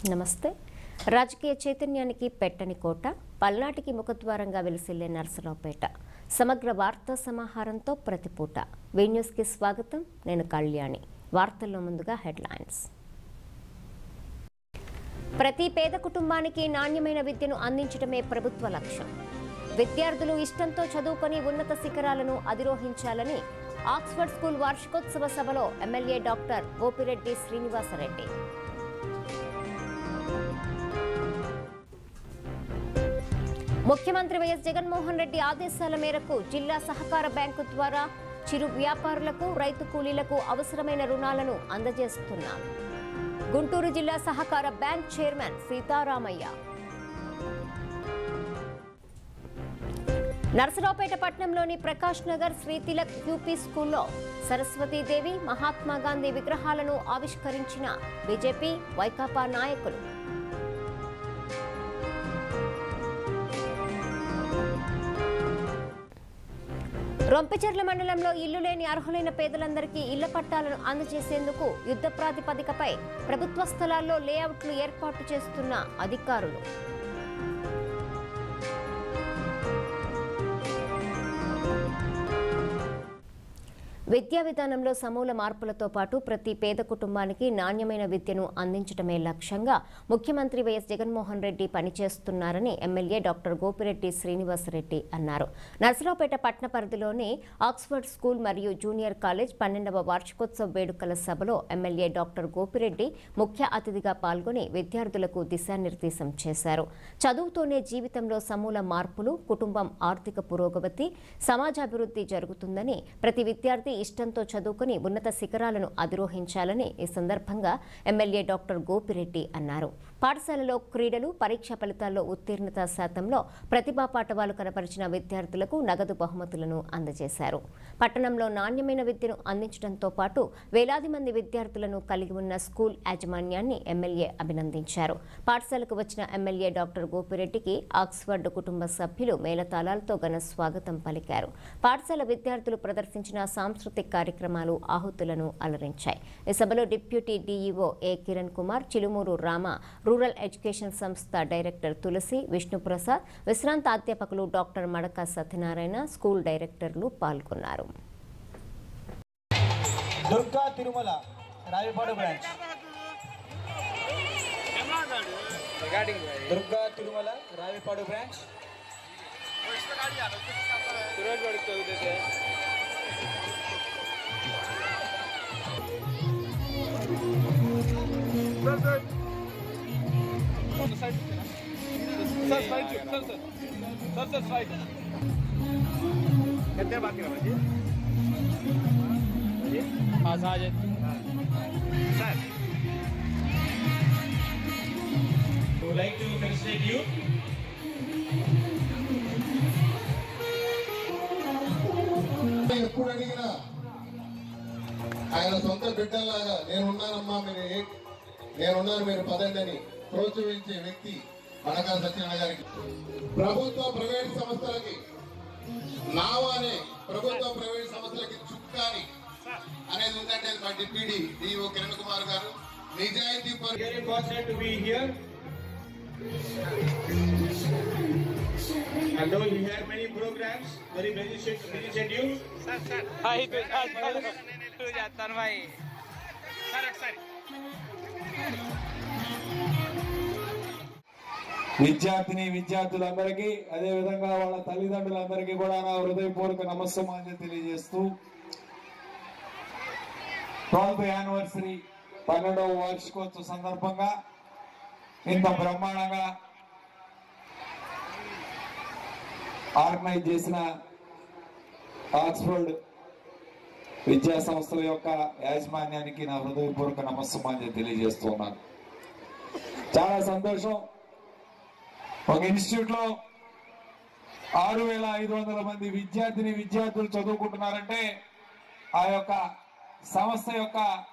నమస్తే రాజకీయ చైతన్యానికి పెట్టని కోట పల్నాటికి ముఖద్వారంగా వెలిసిల్లే నర్సరావుపేట సమగ్ర వార్తా సమాహారంతో ప్రతిపూట వీ న్యూస్కి స్వాగతం నేను కళ్యాణి వార్తల్లో ముందుగా హెడ్లైన్స్ ప్రతి పేద కుటుంబానికి నాణ్యమైన విద్యను అందించడమే ప్రభుత్వ లక్ష్యం విద్యార్థులు ఇష్టంతో చదువుకొని ఉన్నత శిఖరాలను అధిరోహించాలని ఆక్స్ఫర్డ్ స్కూల్ వార్షికోత్సవ సభలో ఎమ్మెల్యే డాక్టర్ గోపిరెడ్డి శ్రీనివాసరెడ్డి ముఖ్యమంత్రి వైఎస్ జగన్మోహన్ రెడ్డి ఆదేశాల మేరకు జిల్లా సహకార బ్యాంకు ద్వారా చిరు వ్యాపారులకు రైతు కూలీలకు అవసరమైన రుణాలను అందజేస్తున్నాం గుంటూరు జిల్లా సహకార బ్యాంక్ చైర్మన్ సీతారామయ్య నర్సరావుపేట పట్టణంలోని ప్రకాష్ నగర్ శ్రీ తిలక్ యూపీ స్కూల్లో సరస్వతీదేవి మహాత్మా గాంధీ విగ్రహాలను ఆవిష్కరించిన బీజేపీ వైకాపా నాయకులు రొంపిచెర్ల మండలంలో ఇల్లు లేని అర్హులైన పేదలందరికీ ఇళ్ల పట్టాలను అందజేసేందుకు యుద్ధ ప్రాతిపదికపై ప్రభుత్వ స్థలాల్లో లేఅవుట్లు ఏర్పాటు చేస్తున్న అధికారులు విద్యా విధానంలో సమూల మార్పులతో పాటు ప్రతి పేద కుటుంబానికి నాణ్యమైన విద్యను అందించడమే లక్ష్యంగా ముఖ్యమంత్రి వైఎస్ జగన్మోహన్ రెడ్డి పనిచేస్తున్నారని ఎమ్మెల్యే డాక్టర్ గోపిరెడ్డి శ్రీనివాసరెడ్డి అన్నారు నర్సరావుపేట పట్టణ పరిధిలోని ఆక్స్ఫర్డ్ స్కూల్ మరియు జూనియర్ కాలేజ్ పన్నెండవ వార్షికోత్సవ వేడుకల సభలో ఎమ్మెల్యే డాక్టర్ గోపిరెడ్డి ముఖ్య అతిథిగా పాల్గొని విద్యార్థులకు దిశానిర్దేశం చేశారు చదువుతోనే జీవితంలో సమూల మార్పులు కుటుంబం ఆర్థిక పురోగతి సమాజాభివృద్ధి జరుగుతుందని ప్రతి విద్యార్థి ఇష్టంతో చదువుకుని ఉన్నత శిఖరాలను అధిరోహించాలని ఈ సందర్భంగా ఎమ్మెల్యే డాక్టర్ గోపిరెడ్డి అన్నారు పాఠశాలలో క్రీడలు పరీక్ష ఫలితాల్లో ఉత్తీర్ణత శాతంలో ప్రతిభా పాఠవాలు కనపరిచిన విద్యార్థులకు నగదు బహుమతులను అందజేశారు పట్టణంలో నాణ్యమైన విద్యను అందించడంతో పాటు వేలాది మంది విద్యార్థులను కలిగి ఉన్న స్కూల్ యాజమాన్యాన్ని ఎమ్మెల్యే అభినందించారు పాఠశాలకు వచ్చిన ఎమ్మెల్యే డాక్టర్ గోపిరెడ్డికి ఆక్స్ఫర్డ్ కుటుంబ సభ్యులు మేళతాళాలతో ఘన స్వాగతం పలికారు పాఠశాల విద్యార్థులు ప్రదర్శించిన సాంస్కృతిక కార్యక్రమాలు ఆహుతులను అలరించాయి ఈ సభలో deputy DEO A Kiran Kumar Chilumuru Rama rural education సంస్థ డైరెక్టర్ తులసి విష్ణుప్రసాద్ విశ్రాంత అధ్యాపకులు డాక్టర్ మడక సత్యనారాయణ స్కూల్ డైరెక్టర్లు పాల్గొన్నారు Durga Tirumala Ravipadu branch Durga Tirumala Ravipadu branch would like to felicitate you. ఎప్పుడు అడిగినా ఆయన సొంత బిడ్డల్లాగా నేనున్నానమ్మా మీరు ఏ- నేనున్నాను మీరు పదండి అని ప్రోత్సహించే వ్యక్తి మనకా సత్యనారాయణ గారికి ప్రభుత్వ ప్రైవేట్ సంస్థలకి నావా అనే ప్రభుత్వ ప్రైవేట్ సంస్థలకి చుక్కాని అనేది ఉందంటే అది మా డిప్యూటీ డిఓ కిరణ్ కుమార్ గారు నిజాయితీ పరు Very fortunate to be here. And though he had many programs, very busy schedule. Busy schedule. Hi తూ చేస్తాను భాయ్ సరే ఒకసారి విద్యార్థిని విద్యార్థులందరికీ అదే విధంగా వాళ్ళ తల్లిదండ్రులందరికీ కూడా నా హృదయపూర్వక నమస్సమాన్ని తెలియజేస్తూ ట్వెల్త్ యానివర్సరీ పన్నెండవ వార్షికోత్సవ సందర్భంగా ఇంత బ్రహ్మాండంగా ఆర్గనైజ్ చేసిన ఆక్స్ఫర్డ్ విద్యా సంస్థల యొక్క యాజమాన్యానికి నా హృదయపూర్వక నమస్సమాన్ని తెలియజేస్తున్నాను చాలా సంతోషం ఒక ఇన్స్టిట్యూట్ లో ఆరు వేల ఐదు వందల మంది విద్యార్థిని విద్యార్థులు చదువుకుంటున్నారంటే ఆ యొక్క సంస్థ యొక్క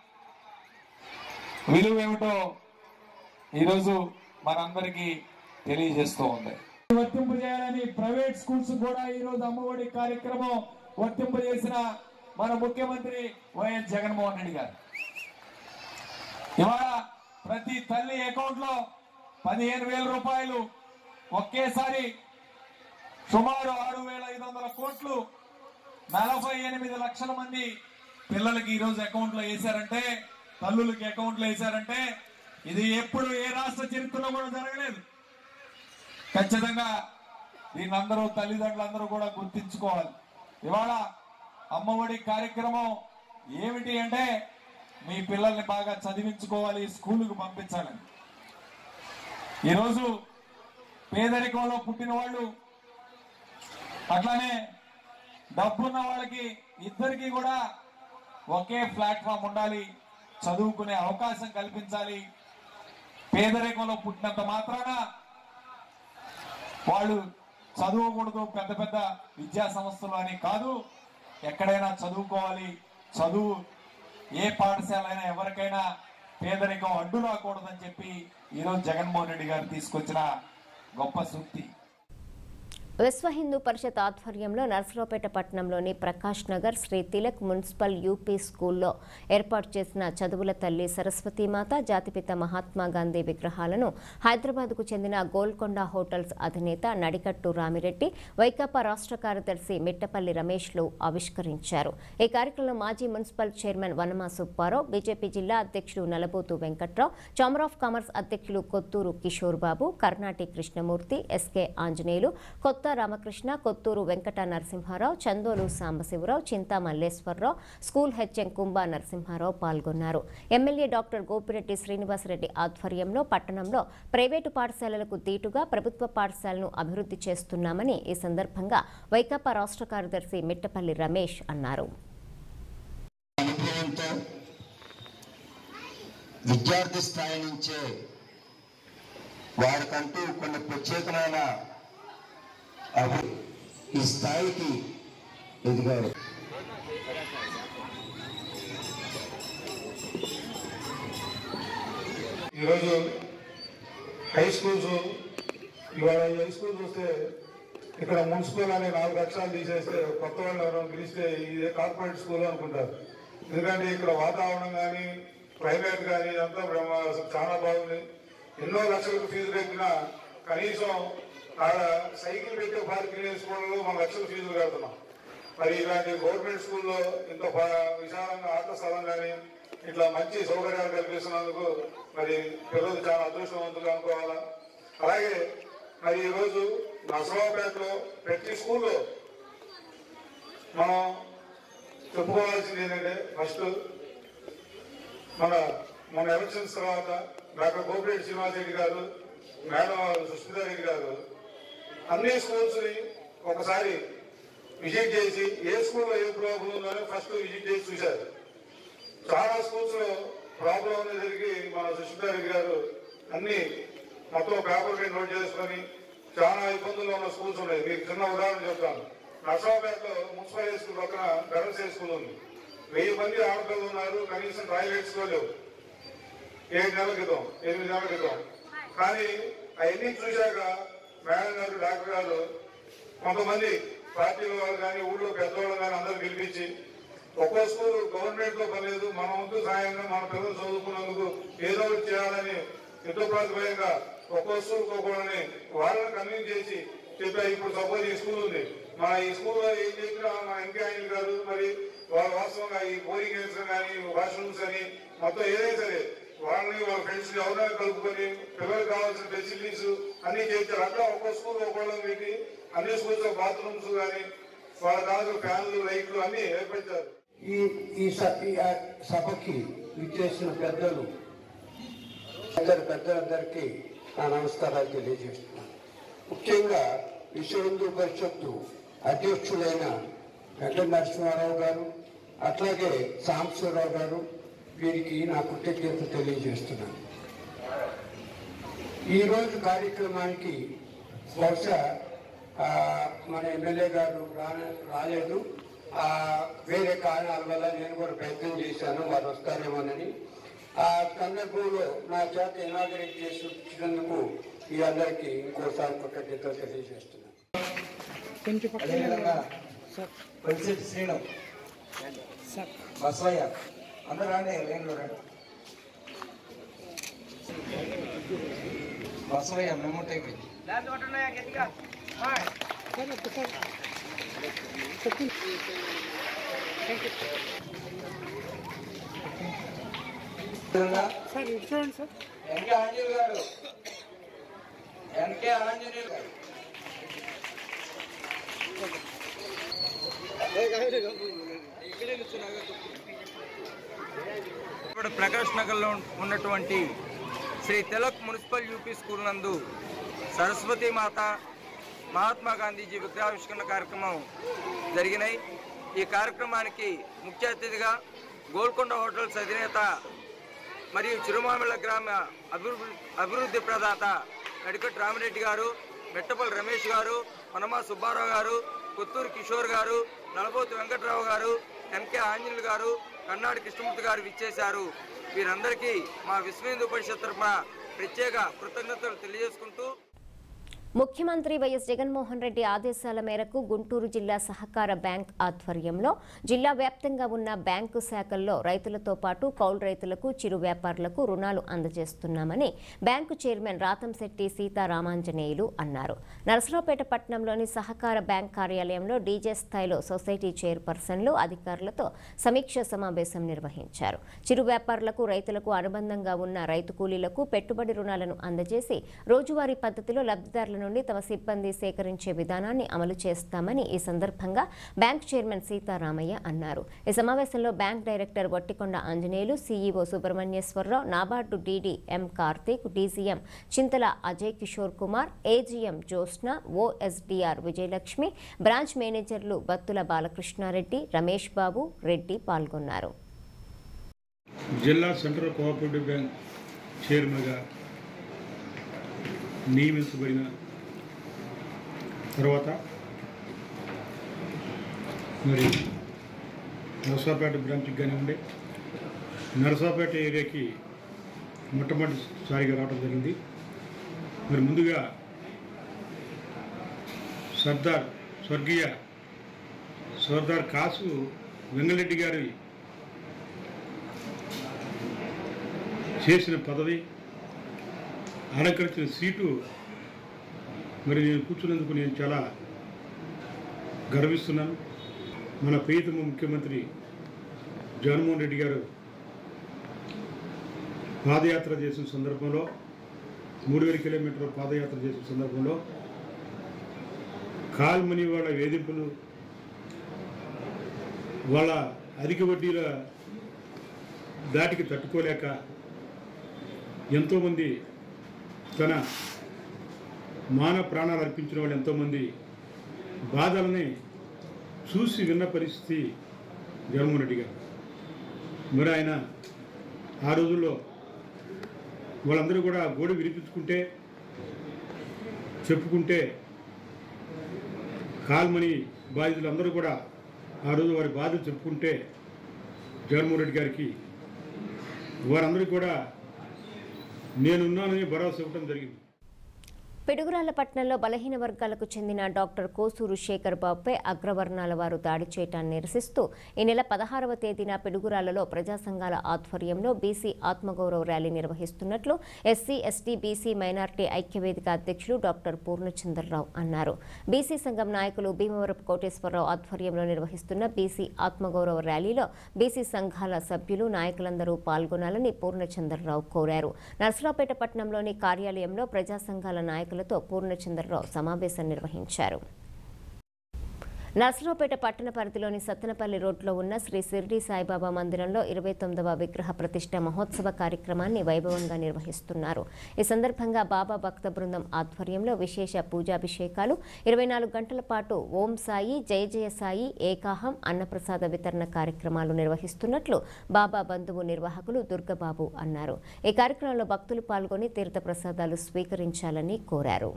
విలువ ఏమిటో ఈరోజు మనందరికీ తెలియజేస్తూ ఉంది వర్తింపజేయాలని ప్రైవేట్ స్కూల్స్ కూడా ఈరోజు అమ్మఒడి కార్యక్రమం వర్తింపజేసిన మన ముఖ్యమంత్రి వైఎస్ జగన్మోహన్ రెడ్డి గారు ఇవాళ ప్రతి తల్లి అకౌంట్ లో పదిహేను వేల రూపాయలు ఒకేసారి సుమారు ఆరు వేల ఐదు వందల కోట్లు నలభై ఎనిమిది లక్షల మంది పిల్లలకి ఈ రోజు అకౌంట్ లో వేశారంటే తల్లులకి అకౌంట్ లో వేశారంటే ఇది ఎప్పుడు ఏ రాష్ట్ర చరిత్రలో కూడా జరగలేదు ఖచ్చితంగా దీన్ని అందరూ తల్లిదండ్రులందరూ కూడా గుర్తించుకోవాలి ఇవాళ అమ్మఒడి కార్యక్రమం ఏమిటి అంటే మీ పిల్లల్ని బాగా చదివించుకోవాలి స్కూలుకు పంపించాలని ఈరోజు పేదరికంలో పుట్టిన వాళ్ళు అట్లానే డబ్బున్న వాళ్ళకి ఇద్దరికి కూడా ఒకే ప్లాట్ఫామ్ ఉండాలి చదువుకునే అవకాశం కల్పించాలి పేదరికంలో పుట్టినంత మాత్రాన వాళ్ళు చదువుకూడదు పెద్ద పెద్ద విద్యా సంస్థలు అని కాదు ఎక్కడైనా చదువుకోవాలి చదువు ఏ పాఠశాల అయినా ఎవరికైనా పేదరికం అడ్డు రాకూడదని చెప్పి ఈరోజు జగన్మోహన్ రెడ్డి గారు తీసుకొచ్చిన గొప్ప సూక్తి విశ్వ హిందూ పరిషత్ ఆధ్వర్యంలో నర్సరావుపేట పట్టణంలోని ప్రకాష్ నగర్ శ్రీ తిలక్ మున్సిపల్ యూపీ స్కూల్లో ఏర్పాటు చేసిన చదువుల తల్లి సరస్వతీమాత జాతిపిత మహాత్మా గాంధీ విగ్రహాలను హైదరాబాద్కు చెందిన గోల్కొండ హోటల్స్ అధినేత నడికట్టు రామిరెడ్డి వైకాపా రాష్ట్ర కార్యదర్శి మిట్టపల్లి రమేష్లు ఆవిష్కరించారు ఈ కార్యక్రమంలో మాజీ municipal chairman Vanama Subbarao BJP జిల్లా అధ్యక్షుడు Nalabothu Venkatrao chamber of commerce అధ్యక్షులు Kotturu Kishore Babu Karnati Krishnamurthy SK Anjaneyulu Kotha Ramakrishna Kotturu Venkata Narasimharao Chandolu Sambasivarao Chinta Malleswararao school HM Kumbha Narasimharao పాల్గొన్నారు ఎమ్మెల్యే డాక్టర్ గోపిరెడ్డి శ్రీనివాసరెడ్డి ఆధ్వర్యంలో పట్టణంలో ప్రైవేటు పాఠశాలలకు దీటుగా ప్రభుత్వ పాఠశాలను అభివృద్ధి చేస్తున్నామని ఈ సందర్భంగా వైకాపా రాష్ట్ర కార్యదర్శి మిట్టపల్లి రమేష్ అన్నారు అనుభవంతో విద్యార్థి స్థాయి నుంచే వారికంటూ కొన్ని ప్రత్యేకమైన అభి ఈ స్థాయికి ఎదిగారు ఈరోజు హై స్కూల్స్ ఇవాళ ఈ హై స్కూల్ చూస్తే ఇక్కడ మున్సిపల్ అనే నాలుగు అక్షరాలు తీసేస్తే కొత్త వాళ్ళు ఎవరైనా పిలిస్తే ఇది కార్పొరేట్ స్కూల్ అనుకుంటారు ఎందుకంటే ఇక్కడ వాతావరణం కానీ ప్రైవేట్ కానీ అంతా బ్రహ్మ అసలు చాలా బాగుంది ఎన్నో లక్షలకు ఫీజు పెట్టినా కనీసం ఆడ సైకిల్ పెట్టే పార్కింగ్ స్కూళ్ళలో మన లక్షల ఫీజులు కడుతున్నాం మరి ఇలాంటి గవర్నమెంట్ స్కూల్లో ఇంత బా- విశాలంగా ఆట స్థలం కానీ ఇట్లా మంచి సౌకర్యాలు కల్పిస్తున్నందుకు మరి పిల్లలు చాలా అదృష్టవంతులు అనుకోవాలా అలాగే మరి ఈరోజు నర్సరావుపేటలో ప్రతి స్కూల్లో మనం చెప్పుకోవాల్సింది ఏంటంటే ఫస్ట్ మన మన ఎలక్షన్స్ తర్వాత డాక్టర్ గోపిరెడ్డి శ్రీనివాసరెడ్డి గారు మేడం సుస్మితా రెడ్డి గారు అన్ని స్కూల్స్ ని ఒకసారి విజిట్ చేసి ఏ స్కూల్లో ఏ ప్రాబ్లం ఉందో ఫస్ట్ విజిట్ చేసి చూశారు చాలా స్కూల్స్ లో ప్రాబ్లం ఉండేసరికి మన సుష్మితా రెడ్డి గారు అన్ని మొత్తం పేపర్ మీద నోట్ చేసుకొని చాలా ఇబ్బందుల్లో ఉన్న స్కూల్స్ ఉన్నాయి మీకు చిన్న ఉదాహరణ చెప్తాను నర్సరావుపేటలో మున్సిపల్ హై స్కూల్ పక్కన గర్ల్స్ హై స్కూల్ ఉంది వెయ్యి మంది ఆడపిల్లలు ఉన్నారు కనీసం టాయిలెట్స్ కూడా లేవు ఏడు నెలల క్రితం ఎనిమిది నెలల క్రితం కానీ అవన్నీ చూశాక మేడం గారు డాక్టర్ గారు కొంతమంది పార్టీల వాళ్ళు కానీ ఊళ్ళో పెద్దవాళ్ళు కానీ అందరూ పిలిపించి ఒక్కో స్కూల్ గవర్నమెంట్ లో పనిలేదు మన వంతు సాయంగా మన పిల్లలు చదువుకున్నందుకు ఏదో ఒకటి చేయాలని యుద్ధ ప్రాతిపదికగా ఒక్కో స్కూల్ ఒక్కోని వాళ్ళని కన్విన్స్ చేసి చెప్పా ఇప్పుడు సపోజ్ ఈ స్కూల్ ఉంది మన ఈ స్కూల్లో ఏం చెప్పినా మన ఎంకే ఆయన గారు మరి వాళ్ళ వాస్తవంగా ఈ బోరింగ్ యూనిట్స్ కానీ వాష్రూమ్స్ అని మొత్తం ఏదైనా సరే వాళ్ళని వాళ్ళ ఫ్రెండ్స్ ఎవరైనా కలుపుకొని పిల్లలకు కావాల్సిన ఫెసిలిటీస్ అన్ని చేయించారు అట్లా ఒక్కో స్కూల్ ఒక్కోళ్ళని పెట్టి అన్ని స్కూల్స్ బాత్రూమ్స్ కానీ వాళ్ళకి కావాల్సిన ఫ్యాన్లు లైట్లు అన్ని ఏర్పరిచారు ఈ ఈ స- ఈ ఆ సభకి విచ్చేసిన పెద్దలు అందరు పెద్దలందరికీ నా నమస్కారాలు తెలియజేస్తున్నాను ముఖ్యంగా విశ్వ హిందూ పరిషత్తు అధ్యక్షులైన వెంకట నరసింహారావు గారు అట్లాగే సాంబశివరావు గారు వీరికి నా కృతజ్ఞతలు తెలియజేస్తున్నాను ఈరోజు కార్యక్రమానికి బహుశా ఆ, మన ఎమ్మెల్యే గారు రా- రాలేదు ఆ, వేరే కారణాల వల్ల నేను కూడా ప్రయత్నం చేశాను వారు వస్తారేమోనని ఆ సందర్భంలో నా చేత ఇనాగరేట్ చేసి వచ్చినందుకు మీ అందరికీ ఇంకోసారి కృతజ్ఞతలు తెలియజేస్తున్నాను అదేవిధంగా కొలిశెట్టి శ్రీను బసవయ్య అందరూ రండి లైన్లో రండి బసవయ్య మెమోట్ అయిపోయింది ఎన్కే ఆంజనేయులు గారు ఎన్కే ఆంజనేయులు గారు ఇప్పుడు ప్రకాష్ నగర్లో ఉన్నటువంటి Shri Tilak municipal UP school నందు సరస్వతి మాత మహాత్మా గాంధీజీ విగ్రహావిష్కరణ కార్యక్రమం జరిగినాయి ఈ కార్యక్రమానికి ముఖ్య అతిథిగా గోల్కొండ హోటల్స్ అధినేత మరియు చిరుమామిళ్ళ గ్రామ అభివృద్ధి అభివృద్ధి ప్రదాత నడికట్ రామిరెడ్డి గారు మెట్టపల్లి రమేష్ గారు పనమా సుబ్బారావు గారు కొత్తూరు కిషోర్ గారు నలబోతు వెంకట్రావు గారు ఎంకే ఆంజనేయులు గారు కన్నాడి కృష్ణమూర్తి గారు విచ్చేశారు వీరందరికీ మా విశ్వ హిందూ పరిషత్ తరఫున ప్రత్యేక కృతజ్ఞతలు తెలియజేసుకుంటూ ముఖ్యమంత్రి వైఎస్ జగన్మోహన్ రెడ్డి ఆదేశాల మేరకు గుంటూరు జిల్లా సహకార బ్యాంక్ ఆధ్వర్యంలో జిల్లా వ్యాప్తంగా ఉన్న బ్యాంకు శాఖల్లో రైతులతో పాటు కౌలు రైతులకు చిరు వ్యాపారులకు రుణాలు అందజేస్తున్నామని బ్యాంకు చైర్మన్ రాతంశెట్టి సీతారామాంజనేయులు అన్నారు నరసరావుపేట పట్టణంలోని సహకార బ్యాంక్ కార్యాలయంలో డీజే స్థాయిలో సొసైటీ చైర్పర్సన్లు అధికారులతో సమీక్ష సమావేశం నిర్వహించారు చిరు వ్యాపారులకు రైతులకు అనుబంధంగా ఉన్న రైతు కూలీలకు పెట్టుబడి రుణాలను అందజేసి రోజువారీ పద్ధతిలో లబ్ధిదారుల నుండి తమ సిబ్బంది సేకరించే విధానాన్ని అమలు చేస్తామని ఈ సందర్భంగా బ్యాంక్ చైర్మన్ సీతారామయ్య అన్నారు ఈ సమావేశంలో bank director Vattikonda Anjaneyulu CEO Subrahmanyeswararao NABARD DD M Karthik DCM Chintala Ajay Kishore Kumar AGM Jyotsna OSDR Vijayalakshmi branch మేనేజర్లు బత్తుల బాలకృష్ణారెడ్డి రమేష్ బాబు రెడ్డి పాల్గొన్నారు జిల్లా సెంట్రల్ కోఆపరేటివ్ బ్యాంక్ చైర్మన్గా నియమించబడిన తర్వాత మరి నరసాపేట బ్రాంచ్కి కానివ్వండి నరసాపేట ఏరియాకి మొట్టమొదటిసారిగా రావడం జరిగింది మరి ముందుగా సర్దార్ స్వర్గీయ సర్దార్ కాసు వెంగళరెడ్డి గారి చేసిన పదవి అలంకరించిన సీటు మరి నేను కూర్చున్నందుకు నేను చాలా గర్విస్తున్నాను మన ప్రియతమ ముఖ్యమంత్రి జగన్మోహన్ రెడ్డి గారు పాదయాత్ర చేసిన సందర్భంలో మూడు వేల కిలోమీటర్ల పాదయాత్ర చేసిన సందర్భంలో కాల్మని వాళ్ళ వేధింపులు వాళ్ళ అధిక వడ్డీల దాటికి తట్టుకోలేక ఎంతోమంది తన మాన ప్రాణాలు అర్పించిన వాళ్ళు ఎంతోమంది బాధల్ని చూసి విన్న పరిస్థితి జగన్మోహన్ రెడ్డి గారు మరి ఆయన ఆ రోజుల్లో వాళ్ళందరూ కూడా గోడు వినిపించుకుంటే చెప్పుకుంటే కాల్మని బాధితులందరూ కూడా ఆ రోజు వారి బాధలు చెప్పుకుంటే జగన్మోహన్ రెడ్డి గారికి వారందరూ కూడా నేనున్నానని భరోసా ఇవ్వడం జరిగింది పిడుగురాళ్ల పట్టణంలో బలహీన వర్గాలకు చెందిన డాక్టర్ కోసూరు శేఖర్ బాబుపై అగ్రవర్ణాల వారు దాడి చేయటాన్ని నిరసిస్తూ ఈ నెల పదహారవ తేదీన పిడుగురాళ్లలో ప్రజా సంఘాల ఆధ్వర్యంలో బీసీ ఆత్మగౌరవ ర్యాలీ నిర్వహిస్తున్నట్లు ఎస్సీ ఎస్టీ బీసీ మైనార్టీ ఐక్యవేదిక అధ్యక్షులు డాక్టర్ పూర్ణచంద్రరావు అన్నారు బీసీ సంఘం నాయకులు భీమవరపు కోటేశ్వరరావు ఆధ్వర్యంలో నిర్వహిస్తున్న బీసీ ఆత్మగౌరవ ర్యాలీలో బీసీ సంఘాల సభ్యులు నాయకులందరూ పాల్గొనాలని పూర్ణచంద్రరావు కోరారు నర్సరావుపేట పట్టణంలోని కార్యాలయంలో ప్రజా సంఘాల నాయకులతో పూర్ణచంద్రరావు సమావేశం నిర్వహించారు నర్సరావుపేట పట్టణ పరిధిలోని సత్తెనపల్లి రోడ్లో ఉన్న శ్రీ షిర్డీ సాయిబాబా మందిరంలో ఇరవై తొమ్మిదవ విగ్రహ ప్రతిష్ట మహోత్సవ కార్యక్రమాన్ని వైభవంగా నిర్వహిస్తున్నారు ఈ సందర్భంగా బాబా భక్త బృందం ఆధ్వర్యంలో విశేష పూజాభిషేకాలు ఇరవై నాలుగు గంటల పాటు ఓం సాయి జయ జయ సాయి ఏకాహం అన్నప్రసాద వితరణ కార్యక్రమాలు నిర్వహిస్తున్నట్లు బాబా బంధువు నిర్వాహకులు దుర్గబాబు అన్నారు ఈ కార్యక్రమంలో భక్తులు పాల్గొని తీర్థ ప్రసాదాలు స్వీకరించాలని కోరారు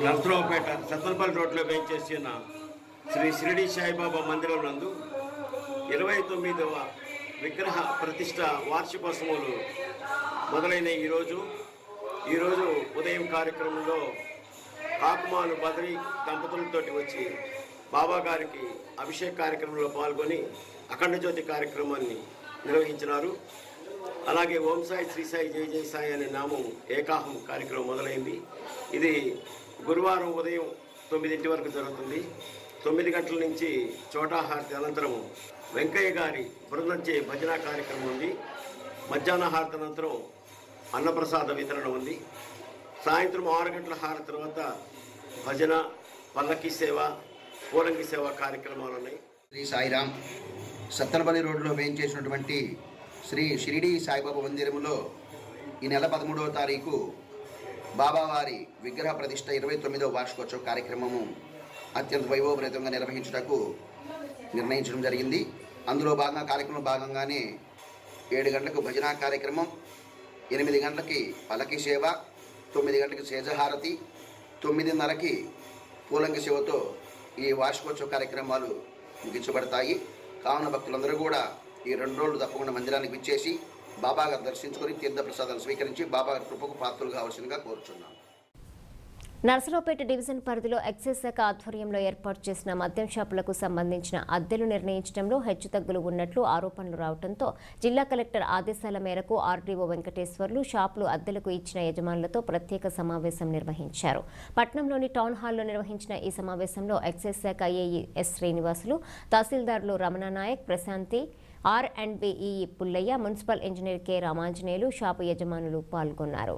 నర్సరావుపేట సత్తనపల్లి రోడ్లో వేయించేసిన శ్రీ షిరిడి సాయిబాబా మందిరం నందు ఇరవై తొమ్మిదవ విగ్రహ ప్రతిష్ట వార్షికోత్సవాలు మొదలైన ఈరోజు ఈరోజు ఉదయం కార్యక్రమంలో కాకుమాను బదరి దంపతులతోటి వచ్చి బాబా గారికి అభిషేక్ కార్యక్రమంలో పాల్గొని అఖండ జ్యోతి కార్యక్రమాన్ని నిర్వహించినారు అలాగే ఓం సాయి శ్రీ సాయి జై జై సాయి అనే నామం ఏకాహం కార్యక్రమం మొదలైంది ఇది గురువారం ఉదయం తొమ్మిదింటి వరకు జరుగుతుంది తొమ్మిది గంటల నుంచి చోటాహారతి అనంతరం వెంకయ్య గారి బృందంచే భజన కార్యక్రమం ఉంది మధ్యాహ్న హారతి అనంతరం అన్నప్రసాద వితరణ ఉంది సాయంత్రం ఆరు గంటల హారతి తర్వాత భజన పల్లకి సేవ పూలంగి సేవ కార్యక్రమాలు ఉన్నాయి శ్రీ సాయిరాం సత్తనపల్లి రోడ్లో వేయించేసినటువంటి శ్రీ షిరిడి సాయిబాబా మందిరంలో ఈ నెల పదమూడవ తారీఖు బాబావారి విగ్రహ ప్రతిష్ట ఇరవై తొమ్మిదవ వార్షికోత్సవ కార్యక్రమము అత్యంత వైభవప్రదంగా నిర్వహించడానికి నిర్ణయించడం జరిగింది అందులో భాగంగా కార్యక్రమం భాగంగానే ఏడు గంటలకు భజనా కార్యక్రమం ఎనిమిది గంటలకి పలకి సేవ తొమ్మిది గంటలకు సేజహారతి తొమ్మిదిన్నరకి పూలంగి సేవతో ఈ వార్షికోత్సవ కార్యక్రమాలు ముగించబడతాయి కావున భక్తులందరూ కూడా ఈ రెండు రోజులు తప్పకుండా మందిరానికి విచ్చేసి బాబా గారు దర్శించుకొని తీర్థ ప్రసాదాలు స్వీకరించి బాబా గారి కృపకు పాత్రలు కావాల్సిందిగా కోరుచున్నాను నర్సరావుపేట డివిజన్ పరిధిలో ఎక్సైజ్ శాఖ ఆధ్వర్యంలో ఏర్పాటు చేసిన మద్యం షాపులకు సంబంధించిన అద్దెలు నిర్ణయించడంలో హెచ్చుతగ్గులు ఉన్నట్లు ఆరోపణలు రావడంతో జిల్లా కలెక్టర్ ఆదేశాల మేరకు ఆర్డీఓ వెంకటేశ్వర్లు షాపులు అద్దెలకు ఇచ్చిన యజమానులతో ప్రత్యేక సమావేశం నిర్వహించారు పట్నంలోని టౌన్ హాల్లో నిర్వహించిన ఈ సమావేశంలో ఎక్సైజ్ శాఖ ఏఈ ఎస్ శ్రీనివాసులు తహసీల్దారులు Ramana Nayak Prashanti R and BE Pullaiah municipal engineer K Ramanjaneyulu shop యజమానులు పాల్గొన్నారు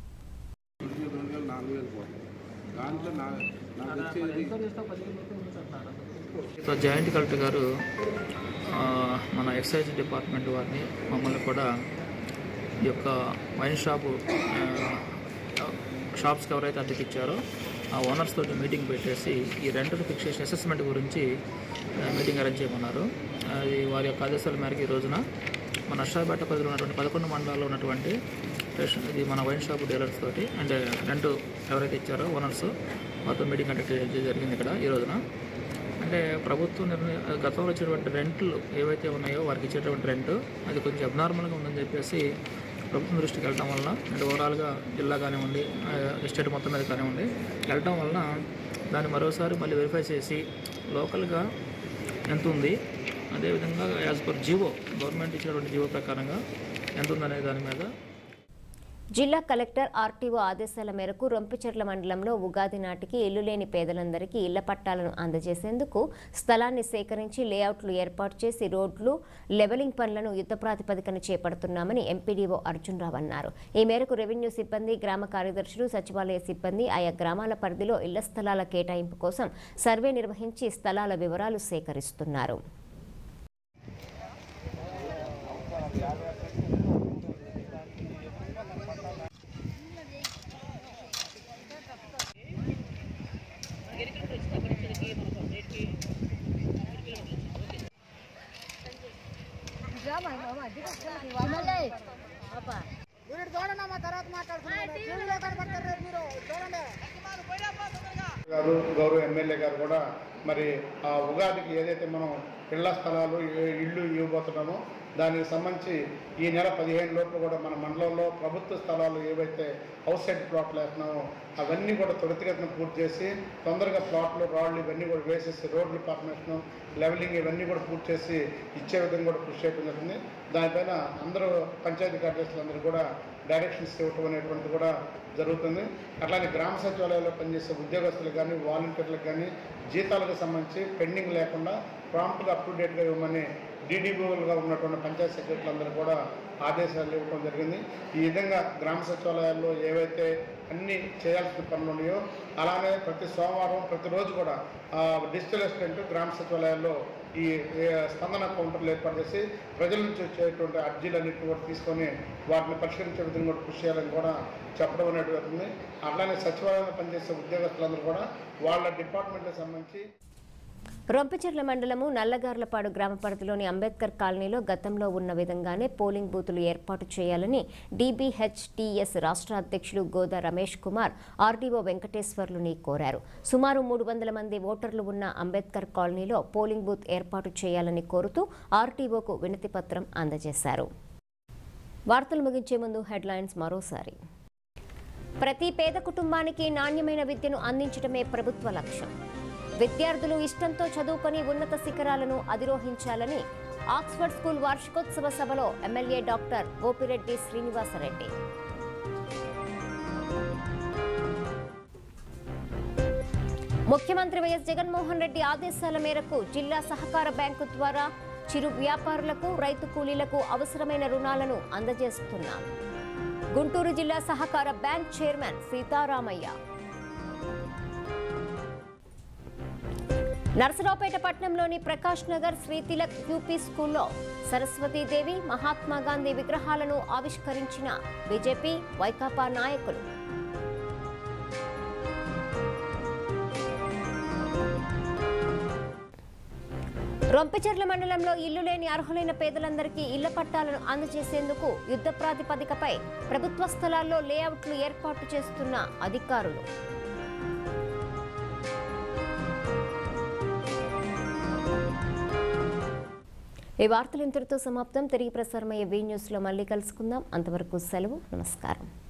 దాంట్లో నా నాకు వచ్చేది సో జాయింట్ కలెక్టర్ గారు ఆ, మన ఎక్సైజ్ డిపార్ట్మెంట్ వారిని మమ్మల్ని కూడా ఈ యొక్క వైన్ షాపు ఆ, షాప్స్కి ఎవరైతే అద్దెకి ఇచ్చారో ఆ ఓనర్స్ తోటి మీటింగ్ పెట్టేసి ఈ రెంటల్ ఫిక్సేషన్ అసెస్మెంట్ గురించి ఆ, మీటింగ్ అరేంజ్ చేయమన్నారు అది వారి యొక్క ఆదేశాల మేరకు ఈ రోజున మన నర్సాపేట పరిధిలో ఉన్నటువంటి పదకొండు మండలాల్లో ఉన్నటువంటి రేషన్ ఇది మన వైన్ షాప్ డీలర్స్ తోటి అంటే రెంట్ ఎవరైతే ఇచ్చారో ఓనర్స్ వారితో మీటింగ్ కండక్ట్ చేయడం జరిగింది ఇక్కడ ఈ రోజున అంటే ప్రభుత్వం నిర్ణయ గతంలో ఇచ్చేటువంటి రెంట్లు ఏవైతే ఉన్నాయో వారికి ఇచ్చేటువంటి రెంట్ అది కొంచెం అబ్నార్మల్గా ఉందని చెప్పేసి ప్రభుత్వం దృష్టికి వెళ్ళడం వలన అంటే ఓవరాల్గా జిల్లా కానివ్వండి ఆ, ఎస్టేట్ మొత్తం మీద కానివ్వండి వెళ్ళడం వలన దాన్ని మరోసారి మళ్ళీ వెరిఫై చేసి లోకల్గా ఎంత ఉంది అదేవిధంగా యాజ్ పర్ జీవో గవర్నమెంట్ ఇచ్చినటువంటి జీవో ప్రకారంగా ఎంత ఉందనే దాని మీద జిల్లా కలెక్టర్ ఆర్టీఓ ఆదేశాల మేరకు రొంపిచెర్ల మండలంలో ఉగాది నాటికి ఇల్లు లేని పేదలందరికీ ఇళ్ల పట్టాలను అందజేసేందుకు స్థలాన్ని సేకరించి లేఅవుట్లు ఏర్పాటు చేసి రోడ్లు లెవెలింగ్ పనులను యుద్ధ ప్రాతిపదికన చేపడుతున్నామని ఎంపీడీఓ అర్జున్ రావు అన్నారు ఈ మేరకు రెవెన్యూ సిబ్బంది గ్రామ కార్యదర్శులు సచివాలయ సిబ్బంది ఆయా గ్రామాల పరిధిలో ఇళ్ల స్థలాల కేటాయింపు కోసం సర్వే నిర్వహించి స్థలాల వివరాలు సేకరిస్తున్నారు మీరు చూడండి అమ్మా తర్వాత మాట్లాడుతున్నాం టీవీలో కనబడతారు రేపు మీరు చూడండి గారు గౌరవ ఎమ్మెల్యే గారు కూడా మరి ఆ ఉగాదికి ఏదైతే మనం ఇళ్ల స్థలాలు ఏ- ఇళ్ళు ఇవ్వబోతున్నామో దానికి సంబంధించి ఈ నెల పదిహేను లోపు కూడా మన మండలంలో ప్రభుత్వ స్థలాలు ఏవైతే హౌస్ సైడ్ ప్లాట్లు వేస్తున్నామో అవన్నీ కూడా త్వరితగతిన పూర్తి చేసి తొందరగా ప్లాట్లు రాళ్ళు ఇవన్నీ కూడా వేసేసి రోడ్లు ఫార్మేషన్ లెవెలింగ్ ఇవన్నీ కూడా పూర్తి చేసి ఇచ్చే విధంగా కూడా కృషి చేయడం జరుగుతుంది దానిపైన అందరూ పంచాయతీ కార్యదర్శులు అందరూ కూడా డైరెక్షన్స్ ఇవ్వటం అనేటువంటిది కూడా జరుగుతుంది అట్లానే గ్రామ సచివాలయాల్లో పనిచేసే ఉద్యోగస్తులకు కానీ వాలంటీర్లకు కానీ జీతాలకు సంబంధించి పెండింగ్ లేకుండా ప్రాంప్ట్గా అప్ టు డేట్గా ఇవ్వమని డీడీఓలుగా ఉన్నటువంటి పంచాయత్ సెక్రటరీలు అందరూ కూడా ఆదేశాలు ఇవ్వడం జరిగింది ఈ విధంగా గ్రామ సచివాలయాల్లో ఏవైతే అన్ని చేయాల్సిన పనులు ఉన్నాయో అలానే ప్రతి సోమవారం ప్రతిరోజు కూడా ఆ, డిజిటల్ అసిస్టెంట్ గ్రామ సచివాలయాల్లో ఈ ఏ, స్పందన కౌంటర్లు ఏర్పాటు చేసి ప్రజల నుంచి వచ్చేటువంటి అర్జీలన్నింటినీ కూడా తీసుకొని వాటిని పరిష్కరించే విధంగా కూడా కృషి చేయాలని కూడా చెప్పడం అనేది జరుగుతుంది అట్లానే సచివాలయంలో పనిచేసే ఉద్యోగస్తులందరూ కూడా వాళ్ళ డిపార్ట్మెంట్కి సంబంధించి రొంపిచెర్ల మండలము నల్లగార్లపాడు గ్రామ పరిధిలోని అంబేద్కర్ కాలనీలో గతంలో ఉన్న విధంగానే పోలింగ్ బూతులు ఏర్పాటు చేయాలని డీబీహెచ్టీఎస్ రాష్ట్ర అధ్యక్షులు గోదా రమేష్ కుమార్ ఆర్డీఓ వెంకటేశ్వర్లుని కోరారు సుమారు మూడు వందల మంది ఓటర్లు ఉన్న అంబేద్కర్ కాలనీలో పోలింగ్ బూత్ ఏర్పాటు చేయాలని కోరుతూ ఆర్టీఓకు వినతి పత్రం అందజేశారు వార్తలు ముగించే ముందు హెడ్లైన్స్ మరోసారి ప్రతి పేద కుటుంబానికి నాణ్యమైన విద్యను అందించడమే ప్రభుత్వ లక్ష్యం విద్యార్థులు ఇష్టంతో చదువుకొని ఉన్నత శిఖరాలను అధిరోహించాలని ఆక్స్ఫర్డ్ స్కూల్ వార్షికోత్సవ సభలో ఎమ్మెల్యే డాక్టర్ గోపిరెడ్డి శ్రీనివాసరెడ్డి ముఖ్యమంత్రి వైఎస్ జగన్మోహన్ రెడ్డి ఆదేశాల మేరకు జిల్లా సహకార బ్యాంకు ద్వారా చిరు వ్యాపారులకు రైతు కూలీలకు అవసరమైన రుణాలను అందజేస్తున్నాం గుంటూరు జిల్లా సహకార బ్యాంక్ చైర్మన్ సీతారామయ్య నర్సరావుపేట పట్టణంలోని ప్రకాష్ నగర్ శ్రీతిలక్ యూపీ స్కూల్లో సరస్వతీదేవి మహాత్మా గాంధీ విగ్రహాలను ఆవిష్కరించిన బీజేపీ వైకాపా నాయకులు రొంపిచెర్ల మండలంలో ఇల్లు లేని అర్హులైన పేదలందరికీ ఇళ్ల పట్టాలను అందజేసేందుకు యుద్ధ ప్రాతిపదికపై ప్రభుత్వ స్థలాల్లో లేఅవుట్లు ఏర్పాటు చేస్తున్న అధికారులు ఈ వార్తలు ఇంతటితో సమాప్తం తిరిగి ప్రసారమయ్యే వీ న్యూస్లో మళ్ళీ కలుసుకుందాం అంతవరకు సెలవు నమస్కారం